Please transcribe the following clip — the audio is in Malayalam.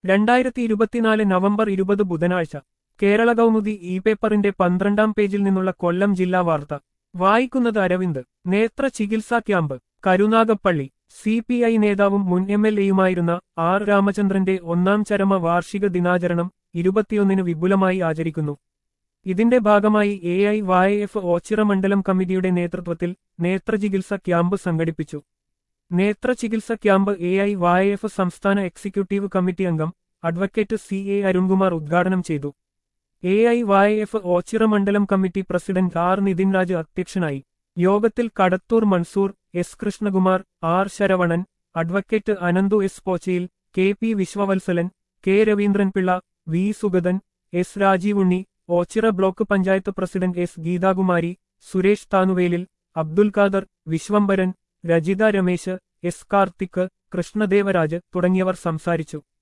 രണ്ടായിരത്തി ഇരുപത്തിനാല് നവംബർ ഇരുപത് ബുധനാഴ്ച കേരള കൗമുദി ഇ പേപ്പറിന്റെ പന്ത്രണ്ടാം പേജിൽ നിന്നുള്ള കൊല്ലം ജില്ലാ വാർത്ത വായിക്കുന്നത് അരവിന്ദ് നേത്ര ചികിത്സാ camp Karunagappally C P I നേതാവും മുൻ എം എൽ എയുമായിരുന്ന ആർ രാമചന്ദ്രന്റെ ഒന്നാം ചരമ വാർഷിക ദിനാചരണം ഇരുപത്തിയൊന്നിന് വിപുലമായി ആചരിക്കുന്നു ഇതിന്റെ ഭാഗമായി A I Y F Oachira മണ്ഡലം കമ്മിറ്റിയുടെ നേതൃത്വത്തിൽ നേത്രചികിത്സ ക്യാമ്പ് സംഘടിപ്പിച്ചു നേത്രചികിത്സ camp A I Y F സംസ്ഥാന എക്സിക്യൂട്ടീവ് കമ്മിറ്റി അംഗം അഡ്വക്കേറ്റ് സി എ അരുൺകുമാർ ഉദ്ഘാടനം ചെയ്തു A I Y F Oachira മണ്ഡലം committee president R Nithin Raj അധ്യക്ഷനായി യോഗത്തിൽ Kadathur Mansoor S Krishnakumar R Saravanan advocate Ananthu S Pochayil K P Viswavalsalan K Raveendranpillai V Sugathan S Rajeev Unni Ochira block panchayat president S Geethakumari Suresh Thanuvelil Abdul Khader Viswambharan Rajitha Ramesh S Karthik Krishnadevaraj തുടങ്ങിയവർ സംസാരിച്ചു